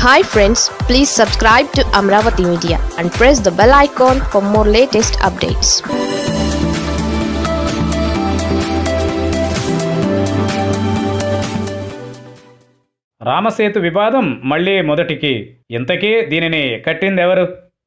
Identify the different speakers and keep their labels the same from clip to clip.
Speaker 1: hi friends please subscribe to Amaravati media and press the bell icon for more latest updates
Speaker 2: Ram Setu వివాదం మళ్ళీ మొదటికి ఇంతకీ దీనిని కట్టిందెవరు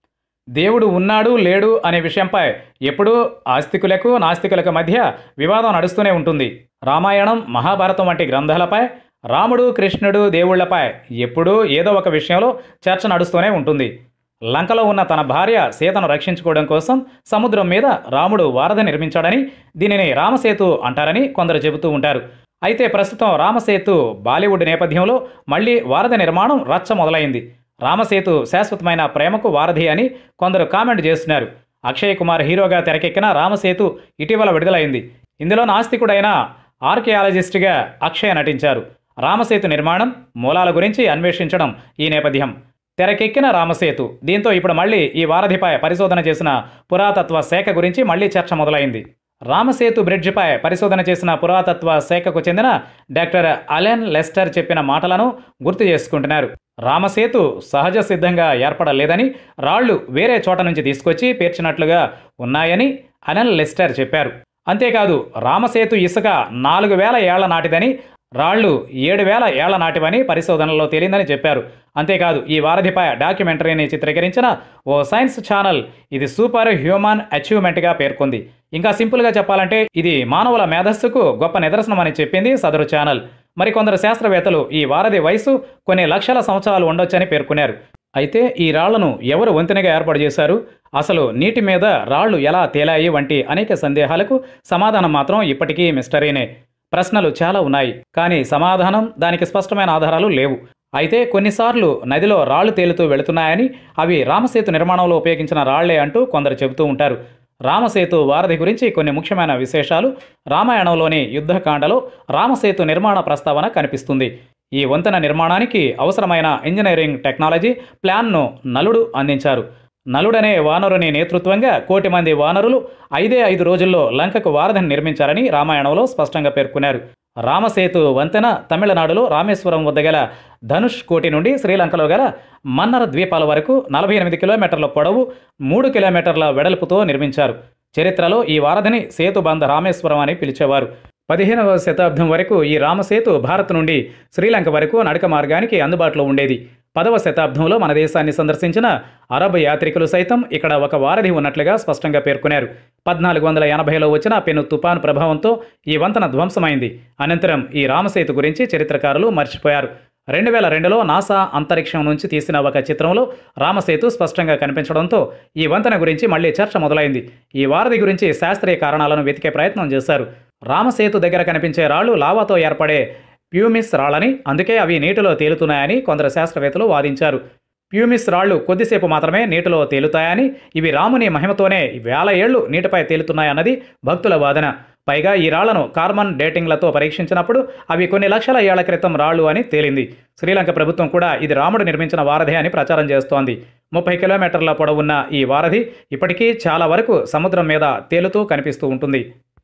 Speaker 2: దేవుడు ఉన్నాడు లేడు అనే విషయంపై ఎప్పుడూ ఆస్తికులకు నాస్తికులకు మధ్య వివాదం నడుస్తూనే ఉంటుంది రామాయణం మహాభారతం వంటి గ్రంథాలపై రాముడు కృష్ణుడు దేవుళ్లపై ఎప్పుడూ ఏదో ఒక విషయంలో చర్చ నడుస్తూనే ఉంటుంది లంకలో ఉన్న తన భార్య సీతను రక్షించుకోవడం కోసం సముద్రం మీద రాముడు వారధి నిర్మించాడని దీనిని రామసేతు అంటారని కొందరు చెబుతూ ఉంటారు అయితే ప్రస్తుతం రామసేతు బాలీవుడ్ నేపథ్యంలో మళ్ళీ వారధి నిర్మాణం రచ్చ మొదలైంది రామసేతు శాశ్వతమైన ప్రేమకు వారధి అని కొందరు కామెంట్ చేస్తున్నారు అక్షయ్ కుమార్ హీరోగా తెరకెక్కిన రామసేతు ఇటీవల విడుదలైంది ఇందులో నాస్తికుడైన ఆర్కియాలజిస్ట్గా అక్షయ్ నటించారు రామసేతు నిర్మాణం మూలాల గురించి అన్వేషించడం ఈ నేపథ్యం తెరకెక్కిన రామసేతు దీంతో ఇప్పుడు మళ్ళీ ఈ వారధిపై పరిశోధన చేసిన పురాతత్వ శాఖ గురించి మళ్ళీ చర్చ మొదలైంది రామసేతు బ్రిడ్జిపై పరిశోధన చేసిన పురాతత్వ శాఖకు చెందిన డాక్టర్ అలెన్ లెస్టర్ చెప్పిన మాటలను గుర్తు చేసుకుంటున్నారు రామసేతు సహజ సిద్ధంగా ఏర్పడలేదని రాళ్లు వేరే చోట నుంచి తీసుకొచ్చి పేర్చినట్లుగా ఉన్నాయని అలెన్ లెస్టర్ చెప్పారు అంతేకాదు రామసేతు ఇసుక నాలుగు వేల ఏళ్ల నాటిదని రాళ్లు ఏడు వేల ఏళ్ల నాటివని పరిశోధనలో తేలిందని చెప్పారు అంతేకాదు ఈ వారధిపై డాక్యుమెంటరీని చిత్రీకరించిన ఓ సైన్స్ ఛానల్ ఇది సూపర్ హ్యూమన్ అచీవ్మెంట్గా పేర్కొంది ఇంకా సింపుల్గా చెప్పాలంటే ఇది మానవుల మేధస్సుకు గొప్ప నిదర్శనమని చెప్పింది సదరు ఛానల్ మరికొందరు శాస్త్రవేత్తలు ఈ వారధి వయసు కొన్ని లక్షల సంవత్సరాలు ఉండొచ్చని పేర్కొన్నారు అయితే ఈ రాళ్లను ఎవరు వంతెనగా ఏర్పాటు చేశారు అసలు నీటి మీద రాళ్లు ఎలా తేలాయి వంటి అనేక సందేహాలకు సమాధానం మాత్రం ఇప్పటికీ మిస్టరీనే ప్రశ్నలు చాలా ఉన్నాయి కానీ సమాధానం దానికి స్పష్టమైన ఆధారాలు లేవు అయితే కొన్నిసార్లు నదిలో రాళ్లు తేలుతూ వెళుతున్నాయని అవి రామసేతు నిర్మాణంలో ఉపయోగించిన రాళ్లే అంటూ కొందరు చెబుతూ ఉంటారు రామసేతు వారధి గురించి కొన్ని ముఖ్యమైన విశేషాలు రామాయణంలోని యుద్ధకాండలో రామసేతు నిర్మాణ ప్రస్తావన కనిపిస్తుంది ఈ వంతెన నిర్మాణానికి అవసరమైన ఇంజనీరింగ్ టెక్నాలజీ ప్లాన్ను నలుడు అందించారు నలుడనే వానరుని నేతృత్వంగా కోటి మంది వానరులు ఐదే ఐదు రోజుల్లో లంకకు వారధిని నిర్మించారని రామాయణంలో స్పష్టంగా పేర్కొన్నారు రామసేతు వంతెన తమిళనాడులో రామేశ్వరం వద్ద గల ధనుష్ కోటి నుండి శ్రీలంకలో గల మన్నర ద్వీపాల వరకు నలభై ఎనిమిది కిలోమీటర్ల పొడవు మూడు కిలోమీటర్ల వెడల్పుతో నిర్మించారు చరిత్రలో ఈ వారధిని సేతుబంధ రామేశ్వరం అని పిలిచేవారు పదిహేనవ శతాబ్దం వరకు ఈ రామసేతు భారత్ నుండి శ్రీలంక వరకు నడక మార్గానికి అందుబాటులో ఉండేది పదవ శతాబ్దంలో మన దేశాన్ని సందర్శించిన అరబ్ యాత్రికులు సైతం ఇక్కడ ఒక వారధి ఉన్నట్లుగా స్పష్టంగా పేర్కొన్నారు పద్నాలుగు వందల ఎనభైలో వచ్చిన పెను తుపాను ప్రభావంతో ఈ వంతెన ధ్వంసమైంది అనంతరం ఈ రామసేతు గురించి చరిత్రకారులు మర్చిపోయారు రెండు వేల రెండులో నాసా అంతరిక్షం నుంచి తీసిన ఒక చిత్రంలో రామసేతు స్పష్టంగా కనిపించడంతో ఈ వంతెన గురించి మళ్ళీ చర్చ మొదలైంది ఈ వారధి గురించి శాస్త్రీయ కారణాలను వెతికే ప్రయత్నం చేశారు రామసేతు దగ్గర కనిపించే రాళ్లు లావాతో ఏర్పడే ప్యూమిస్ రాళ్ళని అందుకే అవి నీటిలో తేలుతున్నాయని కొందరు శాస్త్రవేత్తలు వాదించారు ప్యూమిస్ రాళ్లు కొద్దిసేపు మాత్రమే నీటిలో తేలుతాయని ఇవి రాముని మహిమతోనే వేల ఏళ్లు నీటిపై తేలుతున్నాయన్నది భక్తుల వాదన పైగా ఈ రాళ్లను కార్బన్ డేటింగ్లతో పరీక్షించినప్పుడు అవి కొన్ని లక్షల ఏళ్ల క్రితం రాళ్లు అని తేలింది శ్రీలంక ప్రభుత్వం కూడా ఇది రాముడు నిర్మించిన వారధి అని ప్రచారం చేస్తోంది ముప్పై కిలోమీటర్ల పొడవున్న ఈ వారధి ఇప్పటికీ చాలా వరకు సముద్రం మీద తేలుతూ కనిపిస్తూ ఉంటుంది